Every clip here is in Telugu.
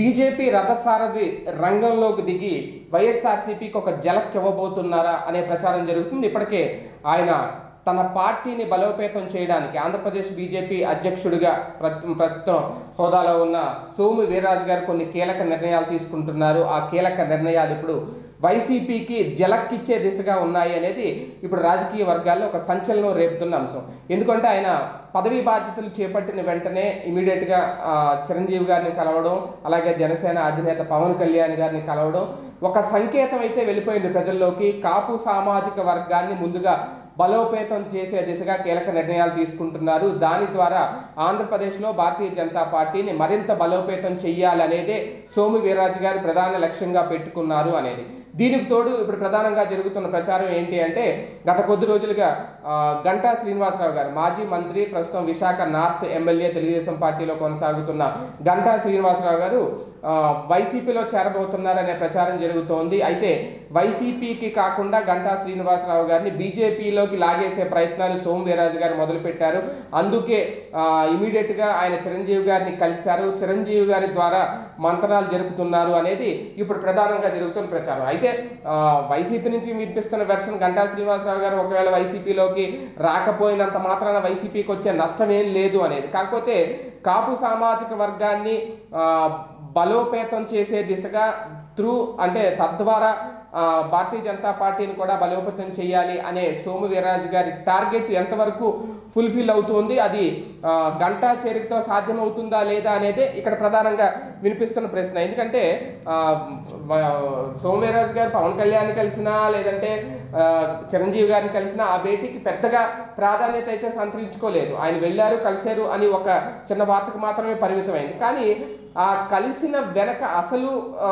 బీజేపీ రథసారథి రంగంలోకి దిగి వైఎస్ఆర్సీపీకి ఒక జలక్ ఇవ్వబోతున్నారా అనే ప్రచారం జరుగుతుంది ఇప్పటికే ఆయన తన పార్టీని బలోపేతం చేయడానికి ఆంధ్రప్రదేశ్ బీజేపీ అధ్యక్షుడిగా ప్ర- ప్రస్తుతం హోదాలో ఉన్న సోము వీర్రాజు గారు కొన్ని కీలక నిర్ణయాలు తీసుకుంటున్నారు ఆ కీలక నిర్ణయాలు ఇప్పుడు వైసీపీకి జలక్కిచ్చే దిశగా ఉన్నాయి అనేది ఇప్పుడు రాజకీయ వర్గాల్లో ఒక సంచలనం రేపుతున్న అంశం ఎందుకంటే ఆయన పదవీ బాధ్యతలు చేపట్టిన వెంటనే ఇమీడియట్గా చిరంజీవి గారిని కలవడం అలాగే జనసేన అధినేత పవన్ కళ్యాణ్ గారిని కలవడం ఒక సంకేతం అయితే వెళ్ళిపోయింది ప్రజల్లోకి కాపు సామాజిక వర్గాన్ని ముందుగా బలోపేతం చేసే దిశగా కీలక నిర్ణయాలు తీసుకుంటున్నారు దాని ద్వారా ఆంధ్రప్రదేశ్లో భారతీయ జనతా పార్టీని మరింత బలోపేతం చెయ్యాలనేదే సోము వీర్రాజు గారు ప్రధాన లక్ష్యంగా పెట్టుకున్నారు అనేది దీనికి తోడు ఇప్పుడు ప్రధానంగా జరుగుతున్న ప్రచారం ఏంటి అంటే గత కొద్ది రోజులుగా ఆ, గంటా శ్రీనివాసరావు గారు మాజీ మంత్రి ప్రస్తుతం విశాఖ నార్త్ ఎమ్మెల్యే తెలుగుదేశం పార్టీలో కొనసాగుతున్న గంటా శ్రీనివాసరావు గారు ఆ, వైసీపీలో చేరబోతున్నారనే ప్రచారం జరుగుతోంది అయితే వైసీపీకి కాకుండా గంటా శ్రీనివాసరావు గారిని బీజేపీలోకి లాగేసే ప్రయత్నాలు సోము వీర్రాజు గారు మొదలుపెట్టారు అందుకే ఆ, immediate గా ఆయన చిరంజీవి గారిని కలిశారు చిరంజీవి గారి ద్వారా మంతనాలు జరుపుతున్నారు అనేది ఇప్పుడు ప్రధానంగా జరుగుతున్న ప్రచారం అయితే ఆ, వైసీపీ నుంచి వినిపిస్తున్న వెర్షన్ గంటా శ్రీనివాసరావు గారు ఒకవేళ వైసీపీలోకి రాకపోయినంత మాత్రాన వైసీపీకి వచ్చే నష్టం ఏం లేదు అనేది కాకపోతే కాపు సామాజిక వర్గాన్ని ఆ, బలోపేతం చేసే దిశగా త్రూ అంటే తద్వారా ఆ, భారతీయ జనతా పార్టీని కూడా బలోపేతం చేయాలి అనే సోము వీర్రాజు గారి టార్గెట్ ఎంతవరకు ఫుల్ఫిల్ అవుతుంది అది ఆ, గంటా చేరికతో సాధ్యమవుతుందా లేదా అనేది ఇక్కడ ప్రధానంగా వినిపిస్తున్న ప్రశ్న ఎందుకంటే ఆ, వ- సోము వీర్రాజు గారు పవన్ కళ్యాణ్ కలిసినా లేదంటే ఆ, చిరంజీవి గారిని కలిసినా ఆ భేటీకి పెద్దగా ప్రాధాన్యత అయితే సంతరించుకోలేదు ఆయన వెళ్ళారు కలిశారు అని ఒక చిన్న వార్తకు మాత్రమే పరిమితమైంది కానీ ఆ కలిసిన వెనక అసలు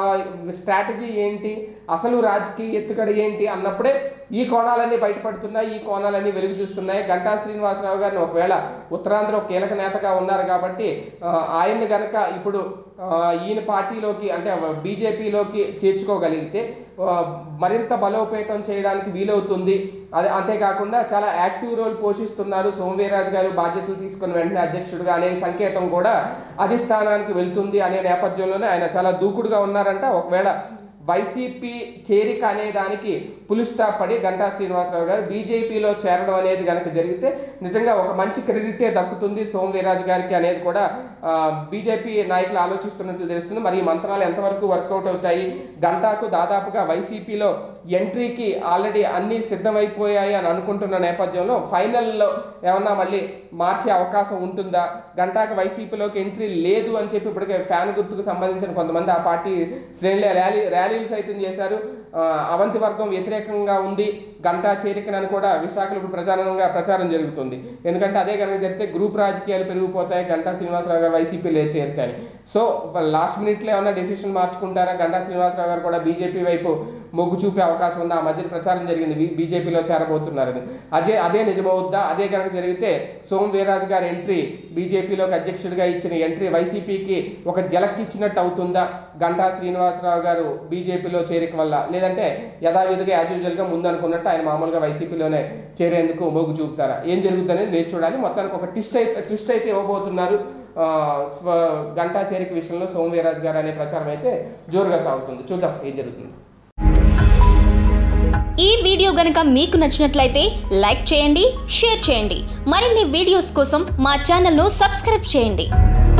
స్ట్రాటజీ ఏంటి అసలు రాజకీయ ఎత్తుగడ ఏంటి అన్నప్పుడే ఈ కోణాలన్నీ బయటపడుతున్నాయి ఈ కోణాలన్నీ వెలుగు చూస్తున్నాయి గంటా శ్రీనివాసరావు గారిని ఒకవేళ ఉత్తరాంధ్ర ఒక కీలక నేతగా ఉన్నారు కాబట్టి ఆ, ఆయన్ని గనక ఇప్పుడు ఆ, ఈయన పార్టీలోకి అంటే బీజేపీలోకి చేర్చుకోగలిగితే ఆ, మరింత బలోపేతం చేయడానికి వీలవుతుంది అదే అంతేకాకుండా చాలా యాక్టివ్ రోల్ పోషిస్తున్నారు సోమవీరాజు గారు బాధ్యతలు తీసుకున్న వెంటనే అధ్యక్షుడిగా అనే సంకేతం కూడా అధిష్టానానికి వెళ్తుంది అనే నేపథ్యంలోనే ఆయన చాలా దూకుడుగా ఉన్నారంట ఒకవేళ వైసీపీ చేరిక అనే దానికి పులి స్టాప్ పడి గంటా శ్రీనివాసరావు గారు బీజేపీలో చేరడం అనేది కనుక జరిగితే నిజంగా ఒక మంచి క్రెడిటే దక్కుతుంది సోమ్ వీర్రాజు గారికి అనేది కూడా ఆ, బీజేపీ నాయకులు ఆలోచిస్తున్నట్లు తెలుస్తుంది మరి ఈ మంత్రాలు ఎంతవరకు వర్కౌట్ అవుతాయి గంటాకు దాదాపుగా వైసీపీలో ఎంట్రీకి ఆల్రెడీ అన్నీ సిద్ధమైపోయాయి అని అనుకుంటున్న నేపథ్యంలో ఫైనల్లో ఏమన్నా మళ్ళీ మార్చే అవకాశం ఉంటుందా గంటాకు వైసీపీలోకి ఎంట్రీ లేదు అని చెప్పి ఇప్పటికే ఫ్యాన్ గుర్తుకు సంబంధించిన కొంతమంది ఆ పార్టీ శ్రేణులే ర్యాలీ ర్యాలీలు సైతం చేశారు ఆ, అవంతి వర్గం వ్యతిరేకంగా ఉంది గంటా చేరికనని కూడా విశాఖలో ఇప్పుడు ప్రచారంగా ప్రచారం జరుగుతుంది ఎందుకంటే అదే కనుక జరిగితే గ్రూప్ రాజకీయాలు పెరిగిపోతాయి గంటా శ్రీనివాసరావు గారు వైసీపీలో చేరుతాయని సో లాస్ట్ మినిట్లో ఏమన్నా డెసిషన్ మార్చుకుంటారా గంటా శ్రీనివాసరావు గారు కూడా బీజేపీ వైపు మొగ్గు చూపే అవకాశం ఉంది ఆ మధ్య ప్రచారం జరిగింది బీ- బీజేపీలో చేరబోతున్నారని అదే అదే నిజమవుద్దా అదే కనుక జరిగితే సోమ్ వీర్రాజు గారి ఎంట్రీ బీజేపీలోకి అధ్యక్షుడిగా ఇచ్చిన ఎంట్రీ వైసీపీకి ఒక జలక్ ఇచ్చినట్టు అవుతుందా గంటా శ్రీనివాసరావు గారు బీజేపీలో చేరిక వల్ల లేదంటే యథావిధిగా యాజ్ యూజువల్గా ముందు అనుకున్నట్టు ఆయన మామూలుగా వైసీపీలోనే చేరేందుకు మొగ్గు చూపుతారా ఏం జరుగుతుంది అనేది వేచి చూడాలి మొత్తానికి ఒక ట్విస్ట్ అయితే ట్విస్ట్ అయితే ఇవ్వబోతున్నారు ఆ, స్వ- గంటా చేరిక విషయంలో సోమ్ వీర్రాజు గారు అనే ప్రచారం అయితే జోరుగా సాగుతుంది చూద్దాం ఏం జరుగుతుంది ఈ వీడియో గనుక మీకు నచ్చినట్లయితే లైక్ చేయండి షేర్ చేయండి మరిన్ని వీడియోస్ కోసం మా ఛానల్ను సబ్స్క్రైబ్ చేయండి